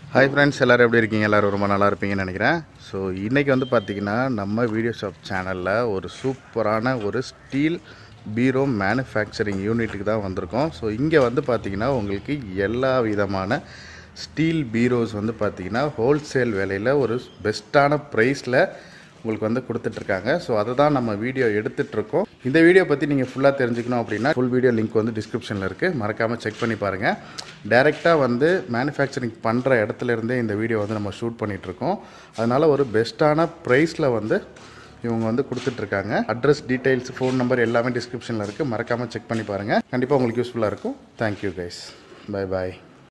hi friends எல்லோரும் எப்படி இருக்கீங்க எல்லோரும் ரொம்ப நல்லா இருப்பீங்கன்னு நினைக்கிறேன் ஸோ இன்றைக்கி வந்து பார்த்திங்கன்னா நம்ம வீடியோ ஷாப் சேனலில் ஒரு சூப்பரான ஒரு ஸ்டீல் பீரோ மேனுஃபேக்சரிங் யூனிட்டுக்கு தான் வந்திருக்கோம் ஸோ இங்கே வந்து பார்த்திங்கன்னா உங்களுக்கு எல்லா விதமான ஸ்டீல் பீரோஸ் வந்து பார்த்திங்கன்னா ஹோல்சேல் விலையில் ஒரு பெஸ்ட்டான ப்ரைஸில் உங்களுக்கு வந்து கொடுத்துட்ருக்காங்க ஸோ அதை தான் நம்ம வீடியோ எடுத்துகிட்ருக்கோம் இந்த வீடியோ பற்றி நீங்கள் ஃபுல்லாக தெரிஞ்சுக்கணும் அப்படின்னா ஃபுல் வீடியோ லிங்க் வந்து டிஸ்கிரிப்ஷனில் இருக்குது மறக்காமல் செக் பண்ணி பாருங்கள் டைரெக்டாக வந்து மேனுஃபேக்சரிங் பண்ணுற இடத்துல இருந்தே இந்த வீடியோ வந்து நம்ம ஷூட் பண்ணிகிட்ருக்கோம் அதனால் ஒரு பெஸ்ட்டான ப்ரைஸில் வந்து இவங்க வந்து கொடுத்துட்ருக்காங்க அட்ரஸ் டீட்டெயில்ஸ் ஃபோன் நம்பர் எல்லாமே டிஸ்கிரிப்ஷனில் இருக்குது மறக்காமல் செக் பண்ணி பாருங்கள் கண்டிப்பாக உங்களுக்கு யூஸ்ஃபுல்லாக இருக்கும் தேங்க்யூ கைஸ் பை பாய்